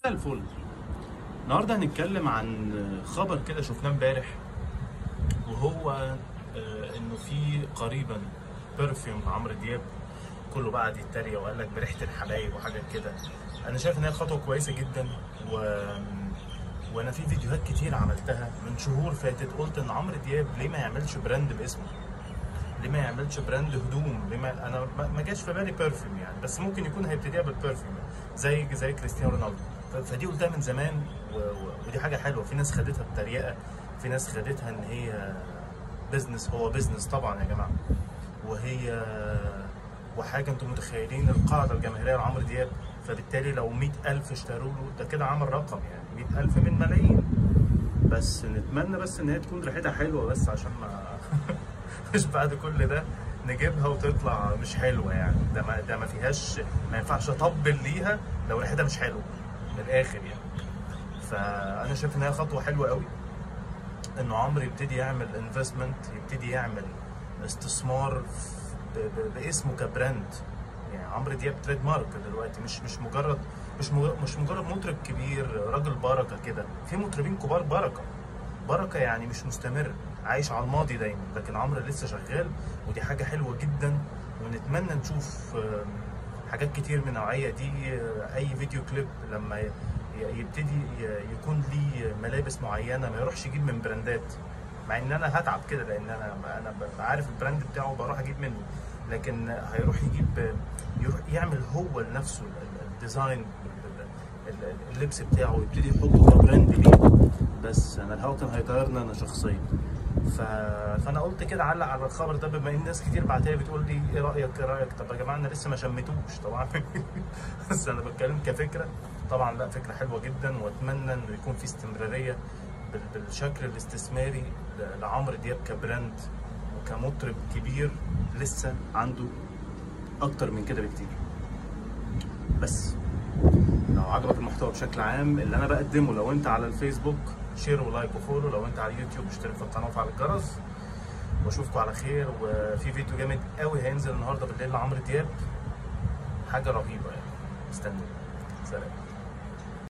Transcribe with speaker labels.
Speaker 1: مساء الفل النهارده هنتكلم عن خبر كده شفناه امبارح وهو آه، انه في قريبا برفيوم لعمرو دياب كله بقى قعد يتريق وقال لك بريحه الحبايب وحاجات كده انا شايف ان هي خطوه كويسه جدا و وانا في فيديوهات كتير عملتها من شهور فاتت قلت ان عمرو دياب ليه ما يعملش براند باسمه ليه ما يعملش براند هدوم ليه ما انا ما- ما جاش في بالي بيرفيوم يعني بس ممكن يكون هيبتديها بالبيرفيوم زي زي كريستيانو رونالدو ف- فدي قلتها من زمان و... و... ودي حاجه حلوه في ناس خدتها بتريقه في ناس خدتها ان هي بزنس هو بزنس طبعا يا جماعه وهي وحاجه انتم متخيلين القاعده الجماهيريه لعمرو دياب فبالتالي لو 100000 اشتروا له ده كده عمل رقم يعني 100000 من ملايين بس نتمنى بس ان هي تكون ريحتها حلوه بس عشان ما مش بعد كل ده نجيبها وتطلع مش حلوه يعني ده ما ده ما فيهاش ما ينفعش اطبل ليها لو ريحتها مش حلوه من الاخر يعني فانا شايف ان هي خطوه حلوه قوي انه عمرو يبتدي يعمل انفستمنت يبتدي يعمل استثمار ب- ب- باسمه كبراند يعني عمرو دياب تريد مارك دلوقتي مش مش مجرد مش مج- مش مجرد مطرب كبير راجل بركه كده في مطربين كبار بركه بركه يعني مش مستمر عايش على الماضي دايما لكن عمرو لسه شغال ودي حاجه حلوه جدا ونتمنى نشوف آم، حاجات كتير من النوعيه دي آه، اي فيديو كليب لما ي- ي- يبتدي ي- يكون ليه ملابس معينه ما يروحش يجيب من براندات مع ان انا هتعب كده لان انا انا ب- عارف البراند بتاعه بروح اجيب منه لكن هيروح يجيب يروح يعمل هو لنفسه ال- ال- الديزاين ال- ال- اللبس بتاعه ويبتدي يحطه كبراند ليه بس انا الهوا كان هيطيرني انا شخصيا ف... فانا قلت كده علق على الخبر ده بما ان ناس كتير بعتها بتقول لي ايه رايك ايه رايك طب يا جماعه انا لسه ما شميتوش طبعا بس انا بتكلم كفكره طبعا لا فكره حلوه جدا واتمنى انه يكون في استمراريه بال- بالشكل الاستثماري ل- لعمرو دياب كبراند وكمطرب كبير لسه عنده اكتر من كده بكتير بس لو عجبك المحتوى بشكل عام اللي انا بقدمه لو انت على الفيسبوك شير ولايك وفولو لو انت على اليوتيوب اشترك في القناه وفعل الجرس واشوفكم على خير وفي فيديو جامد قوي هينزل النهارده بالليل لعمرو دياب حاجه رهيبه يعني استنوا سلام